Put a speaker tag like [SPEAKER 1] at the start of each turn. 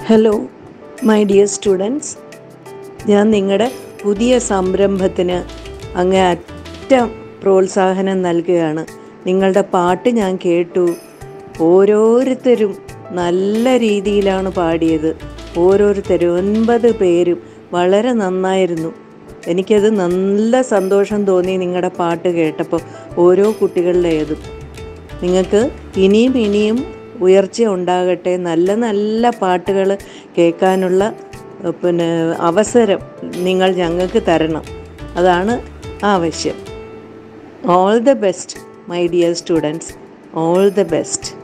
[SPEAKER 1] hello my dear students ഞാൻ നിങ്ങളുടെ പുതിയ സംരംഭത്തിന് അങ്ങേ അറ്റം പ്രോത്സാഹനം നൽകുകയാണ് നിങ്ങളുടെ പാട്ട് ഞാൻ കേട്ടു ഓരോരുത്തരും നല്ല രീതിയിലാണ് പാടിയത് ഓരോരുത്തരും ഒൻപത് പേരും വളരെ നന്നായിരുന്നു എനിക്കത് നല്ല സന്തോഷം തോന്നി നിങ്ങളുടെ പാട്ട് കേട്ടപ്പോൾ ഓരോ കുട്ടികളുടേതും നിങ്ങൾക്ക് ഇനിയും ഇനിയും ഉയർച്ച ഉണ്ടാകട്ടെ നല്ല നല്ല പാട്ടുകൾ കേൾക്കാനുള്ള ഏഹ്, പിന്നെ അവസരം നിങ്ങൾ ഞങ്ങൾക്ക് തരണം അതാണ് ആവശ്യം all the best my dear students all the best